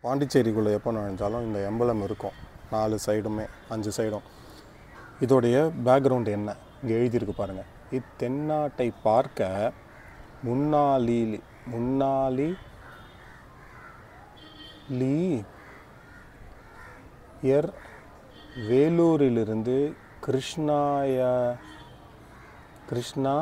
பாண்டிச்சேரிக்குள்ளே எப்போ நுழைஞ்சாலும் இந்த எம்பலம் இருக்கும் நாலு சைடுமே அஞ்சு சைடும் இதோடைய பேக்ரவுண்ட் என்ன இங்கே எழுதியிருக்கு பாருங்கள் இத்தென்னாட்டை பார்க்க முன்னாளி முன்னாளி லீ எர் வேலூரிலிருந்து கிருஷ்ணாய கிருஷ்ணா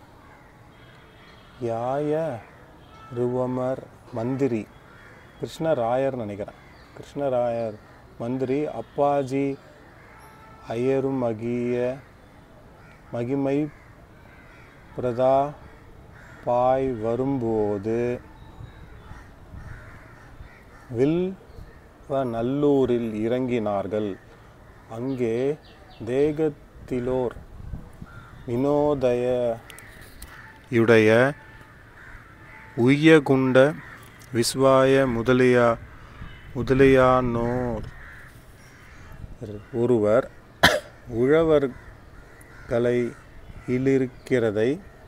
யாய ருவமர் மந்திரி கிருஷ்ணராயர் நினைக்கிறேன் கிருஷ்ணராயர் மந்திரி அப்பாஜி ஐயரும் மகிய மகிமை பிரதா பாய் வரும்போது வில் நல்லூரில் இறங்கினார்கள் அங்கே தேகத்திலோர் வினோதயுடைய உய்யகுண்ட விஸ்வாய முதலியா முதலியானோர் ஒருவர் உழவர்களை இலிருக்கிறதை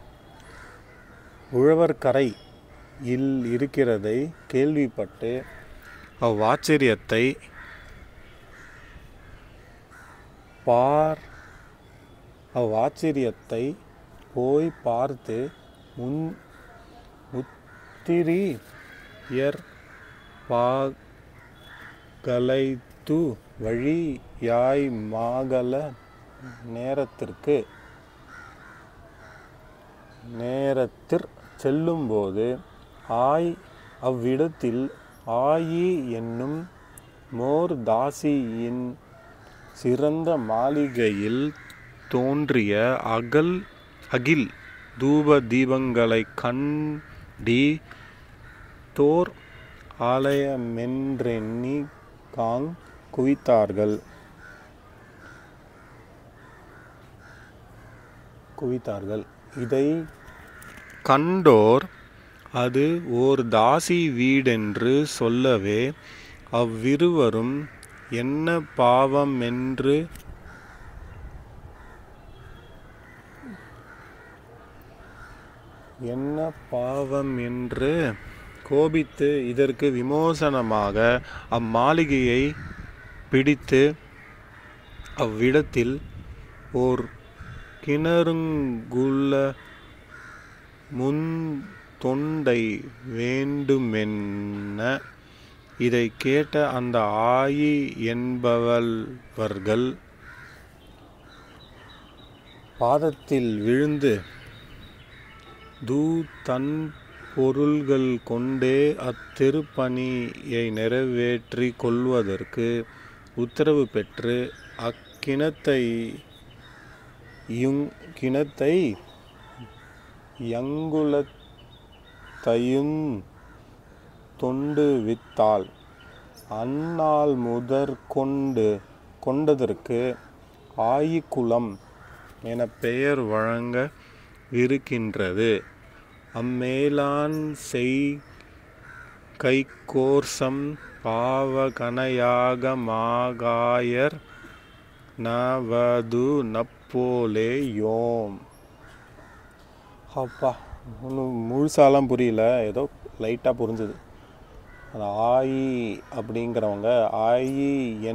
உழவர் கரை இல் இருக்கிறதை கேள்விப்பட்டு அவ்வாச்சரியத்தை பார் அவ்வாச்சரியத்தை போய் பார்த்து முன் முத்திரியர் பாகலைத்து வழியாய் மாகல நேரத்திற்கு நேரத்திற் செல்லும்போது ஆய் அவ்விடத்தில் ஆயி என்னும் மோர் தாசியின் சிறந்த மாளிகையில் தோன்றிய அகல் அகில் தூப தீபங்களை கண்டி தோர் ஆலயமென்றெண்ணி காங் குவித்தார்கள் குவித்தார்கள் இதை கண்டோர் அது ஓர் தாசி வீடென்று சொல்லவே அவ்விருவரும் என்ன பாவமென்று என்ன பாவம் என்று கோபித்து இதற்கு விமோசனமாக அம்மாளிகையை பிடித்து அவ்விடத்தில் ஓர் கிணறுங்குள்ள முன் தொண்டை வேண்டுமென்ன இதை கேட்ட அந்த ஆயி என்பவர்கள் பாதத்தில் விழுந்து தூ தன் பொருள்கள் கொண்டே அத்திருப்பணியை நிறைவேற்றி கொள்வதற்கு உத்தரவு பெற்று அக்கிணத்தை யுங் கிணத்தை யங்குலத்தையும் தொண்டு வித்தாள் அந்நாள் முதற் கொண்டு கொண்டதற்கு ஆயிக்குளம் என பெயர் வழங்க இருக்கின்றது அம்மேலான் செய் கைகோர்சம் பாவகனையாக மாகாயர் நவது நப்போலே யோம் அப்பா ஒன்றும் முழுசாலாம் புரியல ஏதோ லைட்டாக புரிஞ்சுது அந்த ஆயி அப்படிங்கிறவங்க ஆயி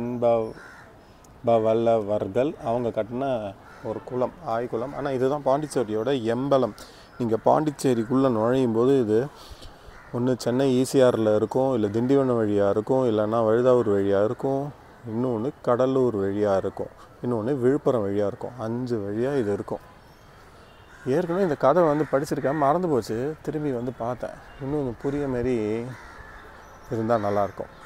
என்பவல்லவர்கள் அவங்க கட்டின ஒரு குளம் ஆய் குளம் ஆனால் இதுதான் பாண்டிச்சேரியோட எம்பலம் நீங்கள் பாண்டிச்சேரிக்குள்ளே நுழையும் போது இது ஒன்று சென்னை ஈசிஆரில் இருக்கும் இல்லை திண்டிவனம் வழியாக இருக்கும் இல்லைன்னா வழுதாவூர் வழியாக இருக்கும் இன்னொன்று கடலூர் வழியாக இருக்கும் இன்னொன்று விழுப்புரம் வழியாக இருக்கும் அஞ்சு வழியாக இது இருக்கும் ஏற்கனவே இந்த கதை வந்து படிச்சிருக்கேன் மறந்து போச்சு திரும்பி வந்து பார்த்தேன் இன்னும் புரிய மாரி இருந்தால் நல்லாயிருக்கும்